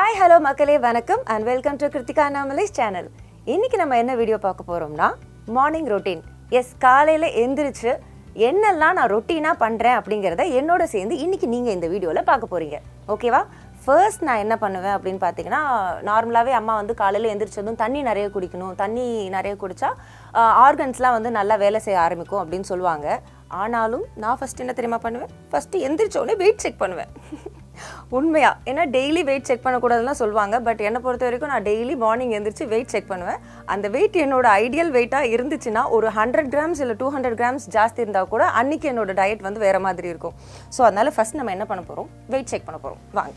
hi hello மக்களே வணக்கம் and welcome to Kiruthika நாமலேஸ் சேனல் இன்னைக்கு நம்ம என்ன வீடியோ பார்க்க போறோம்னா மார்னிங் ரொட்டீன் எஸ் காலையில் எந்திரிச்சு என்னெல்லாம் நான் ரொட்டீனாக பண்ணுறேன் அப்படிங்கிறத என்னோட சேர்ந்து இன்னைக்கு நீங்கள் இந்த வீடியோவில் பார்க்க போறீங்க ஓகேவா ஃபர்ஸ்ட் நான் என்ன பண்ணுவேன் அப்படின்னு பார்த்தீங்கன்னா நார்மலாகவே அம்மா வந்து காலையில் எந்திரிச்சதும் தண்ணி நிறைய குடிக்கணும் தண்ணி நிறைய குடிச்சா ஆர்கன்ஸ்லாம் வந்து நல்லா வேலை செய்ய ஆரம்பிக்கும் அப்படின்னு சொல்லுவாங்க ஆனாலும் நான் ஃபர்ஸ்ட் என்ன தெரியுமா பண்ணுவேன் ஃபஸ்ட்டு எந்திரிச்ச உடனே வெயிட் செக் பண்ணுவேன் உண்மையா ஏன்னா டெய்லி வெயிட் செக் பண்ணக்கூடாதுலாம் சொல்லுவாங்க பட் என்னை பொறுத்த வரைக்கும் நான் டெய்லி மார்னிங் எந்திரிச்சு வெயிட் செக் பண்ணுவேன் அந்த வெயிட் என்னோட ஐடியல் வெயிட்டாக இருந்துச்சுன்னா ஒரு ஹண்ட்ரட் கிராம்ஸ் இல்லை டூ ஹண்ட்ரட் கிராம்ஸ் ஜாஸ்தி இருந்தால் கூட அன்னைக்கு என்னோட டயட் வந்து வேற மாதிரி இருக்கும் ஸோ அதனால ஃபர்ஸ்ட் நம்ம என்ன பண்ண போகிறோம் வெயிட் செக் பண்ண போகிறோம் வாங்க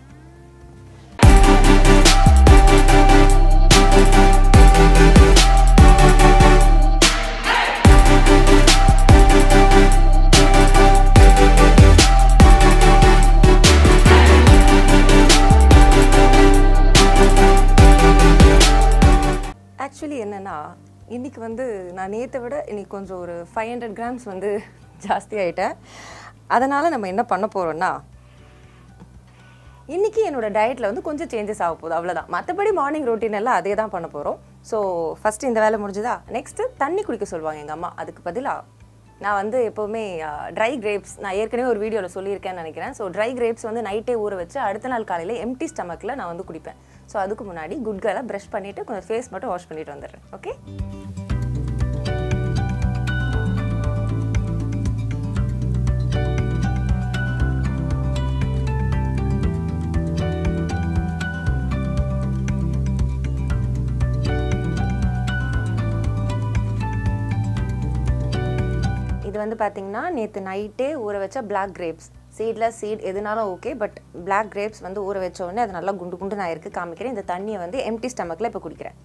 ஆக்சுவலி என்னன்னா இன்னைக்கு வந்து நான் நேற்றை விட இன்னைக்கு கொஞ்சம் ஒரு ஃபைவ் ஹண்ட்ரட் கிராம்ஸ் வந்து ஜாஸ்தி ஆயிட்டேன் அதனால் நம்ம என்ன பண்ண போகிறோம்னா இன்னைக்கு என்னோட டயட்டில் வந்து கொஞ்சம் சேஞ்சஸ் ஆக போகுது அவ்வளோதான் மற்றபடி மார்னிங் ரொட்டீன் எல்லாம் அதே தான் பண்ண போகிறோம் ஸோ ஃபஸ்ட்டு இந்த வேலை முடிஞ்சுதா நெக்ஸ்ட்டு தண்ணி குடிக்க சொல்லுவாங்க எங்கள் அம்மா அதுக்கு பதிலாக நான் வந்து எப்போவுமே ட்ரை கிரேப்ஸ் நான் ஏற்கனவே ஒரு வீடியோவில் சொல்லியிருக்கேன்னு நினைக்கிறேன் ஸோ ட்ரை கிரேப்ஸ் வந்து நைட்டே ஊற வச்சு அடுத்த நாள் காலையில் எம்டி ஸ்டமக்கில் நான் வந்து குடிப்பேன் ஸோ அதுக்கு முன்னாடி குட் கேர்லாக ப்ரஷ் பண்ணிவிட்டு கொஞ்சம் ஃபேஸ் மட்டும் வாஷ் பண்ணிட்டு வந்துடுறேன் ஓகே இது வந்து பார்த்தீங்கன்னா நேற்று நைட்டே ஊற வச்ச பிளாக் கிரேப்ஸ் சீட்லெஸ் சீட் எதுனாலும் ஓகே பட் பிளாக் கிரேப்ஸ் வந்து ஊற வச்ச உடனே அது நல்லா குண்டு குண்டு நான் இருக்கு காமிக்கிறேன் இந்த தண்ணியை வந்து எம்டி ஸ்டமக்கில் இப்போ குடிக்கிறேன்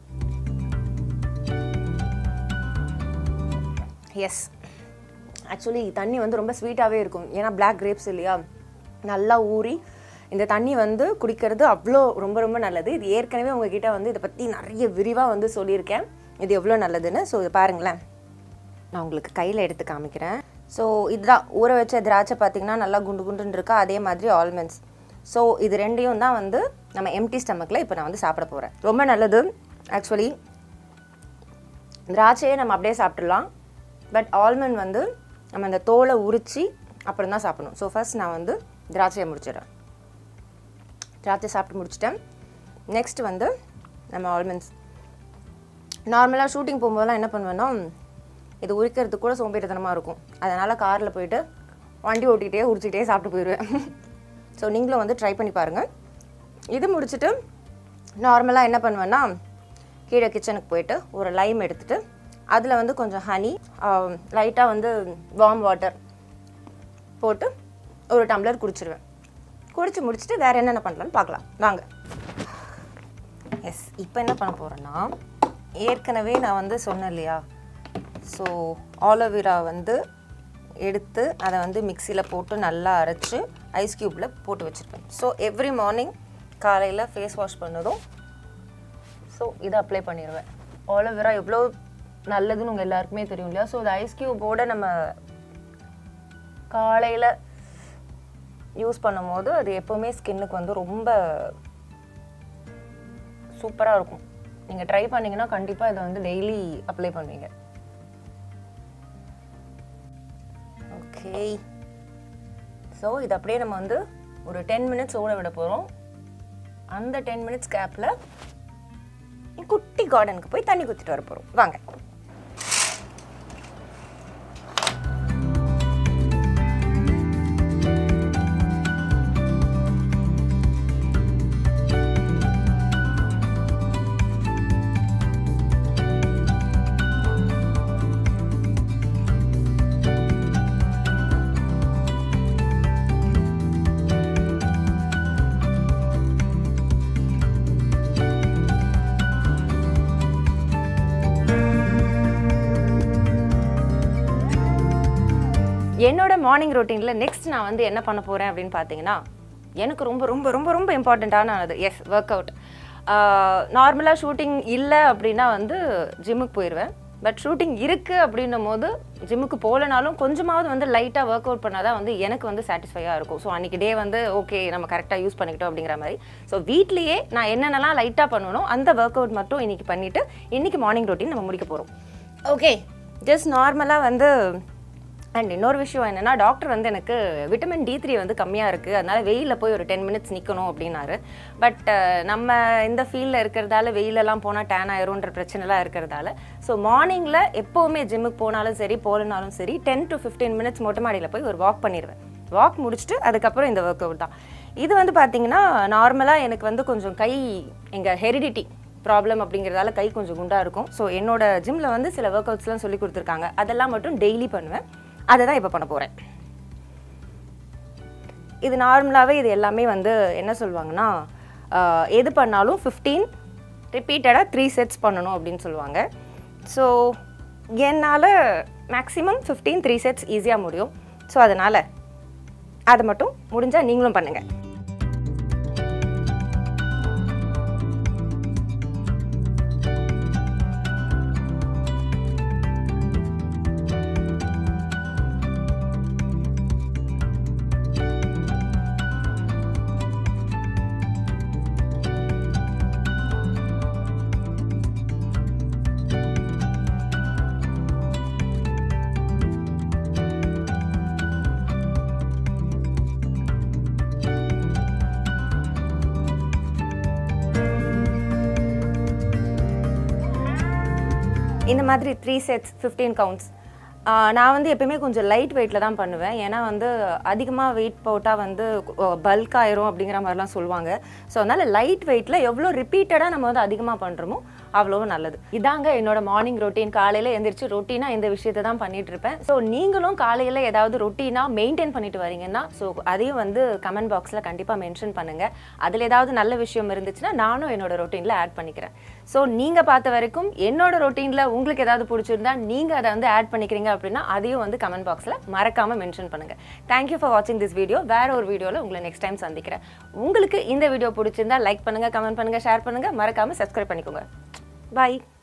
எஸ் ஆக்சுவலி தண்ணி வந்து ரொம்ப ஸ்வீட்டாகவே இருக்கும் ஏன்னா பிளாக் கிரேப்ஸ் இல்லையா நல்லா ஊறி இந்த தண்ணி வந்து குடிக்கிறது அவ்வளோ ரொம்ப ரொம்ப நல்லது இது ஏற்கனவே உங்ககிட்ட வந்து இதை பற்றி நிறைய விரிவாக வந்து சொல்லியிருக்கேன் இது எவ்வளோ நல்லதுன்னு ஸோ இது பாருங்களேன் நான் உங்களுக்கு கையில் எடுத்து காமிக்கிறேன் ஸோ இதுதான் ஊற வச்ச திராட்சை பார்த்தீங்கன்னா நல்லா குண்டு குண்டுன்னு இருக்கா அதே மாதிரி ஆல்மண்ட்ஸ் ஸோ இது ரெண்டையும் தான் வந்து நம்ம எம்டி ஸ்டமக்கில் இப்போ நான் வந்து சாப்பிட போகிறேன் ரொம்ப நல்லது ஆக்சுவலி திராட்சையை நம்ம அப்படியே சாப்பிட்றலாம் பட் ஆல்மண்ட் வந்து நம்ம அந்த தோலை உரித்து அப்புறம் தான் சாப்பிடணும் ஸோ ஃபர்ஸ்ட் நான் வந்து திராட்சையை முடிச்சிடுறேன் திராட்சை சாப்பிட்டு முடிச்சிட்டேன் நெக்ஸ்ட் வந்து நம்ம ஆல்மண்ட்ஸ் நார்மலாக ஷூட்டிங் போகும்போதெல்லாம் என்ன பண்ணுவேன்னா இது உரிக்கிறதுக்கு கூட சோம்பேறித்தனமாக இருக்கும் அதனால் காரில் போயிட்டு வண்டி ஓட்டிகிட்டே உரிச்சிக்கிட்டே சாப்பிட்டு போயிடுவேன் ஸோ நீங்களும் வந்து ட்ரை பண்ணி பாருங்கள் இது முடிச்சுட்டு நார்மலாக என்ன பண்ணுவேன்னா கீழே கிச்சனுக்கு போயிட்டு ஒரு லைம் எடுத்துட்டு அதில் வந்து கொஞ்சம் ஹனி லைட்டாக வந்து வார்ம் வாட்டர் போட்டு ஒரு டம்ளர் குடிச்சிருவேன் குடிச்சு முடிச்சுட்டு வேறு என்னென்ன பண்ணலான்னு பார்க்கலாம் வாங்க எஸ் இப்போ என்ன பண்ண போகிறேன்னா ஏற்கனவே நான் வந்து சொன்னேன் இல்லையா ஸோ ஆலோவேரா வந்து எடுத்து அதை வந்து மிக்சியில் போட்டு நல்லா அரைச்சி ஐஸ் க்யூப்பில் போட்டு வச்சுருப்பேன் ஸோ எவ்ரி மார்னிங் காலையில் ஃபேஸ் வாஷ் பண்ணதும் ஸோ இதை அப்ளை பண்ணிடுவேன் ஆலோவேரா எவ்வளோ நல்லதுன்னு உங்கள் எல்லாருக்குமே தெரியும் இல்லையா ஸோ இந்த ஐஸ் க்யூபோட நம்ம காலையில் யூஸ் பண்ணும்போது அது எப்போவுமே ஸ்கின்னுக்கு வந்து ரொம்ப சூப்பராக இருக்கும் நீங்கள் ட்ரை பண்ணிங்கன்னா கண்டிப்பாக இதை வந்து டெய்லி அப்ளை பண்ணுவீங்க ஓகே ஸோ இது அப்படியே நம்ம வந்து ஒரு டென் மினிட்ஸ் ஓட விட போகிறோம் அந்த டென் மினிட்ஸ் கேப்பில் குட்டி கார்டனுக்கு போய் தண்ணி குத்திட்டு வர போகிறோம் வாங்க என்னோட மார்னிங் ரொட்டீனில் நெக்ஸ்ட் நான் வந்து என்ன பண்ண போகிறேன் அப்படின்னு பார்த்தீங்கன்னா எனக்கு ரொம்ப ரொம்ப ரொம்ப ரொம்ப இம்பார்ட்டண்ட்டான அது எஸ் ஒர்க் அவுட் நார்மலாக ஷூட்டிங் இல்லை அப்படின்னா வந்து ஜிம்முக்கு போயிடுவேன் பட் ஷூட்டிங் இருக்குது அப்படின்னும் போது ஜிம்முக்கு போகலனாலும் கொஞ்சமாவது வந்து லைட்டாக ஒர்க் அவுட் பண்ணால் தான் வந்து எனக்கு வந்து சாட்டிஸ்ஃபையாக இருக்கும் ஸோ அன்றைக்கி டே வந்து ஓகே நம்ம கரெக்டாக யூஸ் பண்ணிக்கிட்டோம் அப்படிங்கிற மாதிரி ஸோ வீட்லேயே நான் என்னென்னலாம் லைட்டாக பண்ணணும் அந்த ஒர்க் அவுட் மட்டும் இன்றைக்கி பண்ணிவிட்டு இன்றைக்கி மார்னிங் ரொட்டீன் நம்ம முடிக்க போகிறோம் ஓகே ஜஸ்ட் நார்மலாக வந்து அண்ட் இன்னொரு விஷயம் என்னென்னா டாக்டர் வந்து எனக்கு விட்டமின் டி த்ரீ வந்து கம்மியாக இருக்குது அதனால் வெயிலில் போய் ஒரு டென் மினிட்ஸ் நிற்கணும் அப்படின்னாரு பட் நம்ம இந்த ஃபீல்டில் இருக்கிறதால வெயிலெல்லாம் போனால் டேன் ஆயிரும்ன்ற பிரச்சனைலாம் இருக்கிறதால ஸோ மார்னிங்கில் எப்போவுமே ஜிம்முக்கு போனாலும் சரி போகலனாலும் சரி டென் டு ஃபிஃப்டீன் மினிட்ஸ் மொட்டை மாடியில் போய் ஒரு வாக் பண்ணிடுவேன் வாக் முடிச்சுட்டு அதுக்கப்புறம் இந்த ஒர்க் அவுட் தான் இது வந்து பார்த்தீங்கன்னா நார்மலாக எனக்கு வந்து கொஞ்சம் கை எங்கள் ஹெரிடிட்டி ப்ராப்ளம் அப்படிங்கிறதால கை கொஞ்சம் குண்டாக இருக்கும் ஸோ என்னோட ஜிம்மில் வந்து சில ஒர்க் அவுட்ஸ்லாம் சொல்லி கொடுத்துருக்காங்க அதெல்லாம் மட்டும் டெய்லி பண்ணுவேன் அதை தான் இப்போ பண்ண போகிறேன் இது நார்மலாகவே இது எல்லாமே வந்து என்ன சொல்லுவாங்கன்னா ஆஹ், எது பண்ணாலும் ஃபிஃப்டீன் ரிப்பீட்டடாக த்ரீ செட்ஸ் பண்ணணும் அப்படின்னு சொல்லுவாங்க ஸோ என்னால் மேக்ஸிமம் ஃபிஃப்டீன் த்ரீ செட்ஸ் ஈஸியாக முடியும் ஸோ அதனால் அதை மட்டும் முடிஞ்சால் நீங்களும் பண்ணுங்கள் இந்த மாதிரி த்ரீ செட்ஸ் ஃபிஃப்டீன் கவுண்ட்ஸ் நான் வந்து எப்பயுமே கொஞ்சம் லைட் வெயிட்டில் தான் பண்ணுவேன் ஏன்னா வந்து அதிகமாக வெயிட் போட்டால் வந்து பல்க் ஆயிரும் அப்படிங்கிற மாதிரிலாம் சொல்லுவாங்க ஸோ அதனால் லைட் வெயிட்டில் எவ்வளோ ரிப்பீட்டடாக நம்ம வந்து அதிகமாக பண்ணுறோமோ அவ்வளோ நல்லது இதாங்க என்னோட மார்னிங் ரொட்டீன் காலையில் எந்திரிச்சு ரொட்டீனாக இந்த விஷயத்தை தான் பண்ணிட்டு இருப்பேன் ஸோ நீங்களும் காலையில் ஏதாவது ரொட்டீனாக மெயின்டைன் பண்ணிட்டு வரீங்கன்னா ஸோ அதையும் வந்து கமெண்ட் பாக்ஸில் கண்டிப்பாக மென்ஷன் பண்ணுங்கள் அதில் ஏதாவது நல்ல விஷயம் இருந்துச்சுன்னா நானும் என்னோட ரொட்டீனில் ஆட் பண்ணிக்கிறேன் ஸோ நீங்கள் பார்த்த வரைக்கும் என்னோட ரொட்டீனில் உங்களுக்கு ஏதாவது பிடிச்சிருந்தா நீங்கள் அதை வந்து ஆட் பண்ணிக்கிறீங்க அப்படின்னா அதையும் வந்து கமெண்ட் பாக்ஸில் மறக்காமல் மென்ஷன் பண்ணுங்கள் தேங்க்யூ ஃபார் வாட்சிங் திஸ் வீடியோ வேற ஒரு வீடியோவில் உங்களை நெக்ஸ்ட் டைம் சந்திக்கிறேன் உங்களுக்கு இந்த வீடியோ பிடிச்சிருந்தா லைக் பண்ணுங்கள் கமெண்ட் பண்ணுங்கள் ஷேர் பண்ணுங்கள் மறக்காமல் சப்ஸ்கிரைப் பண்ணிக்கோங்க பாய்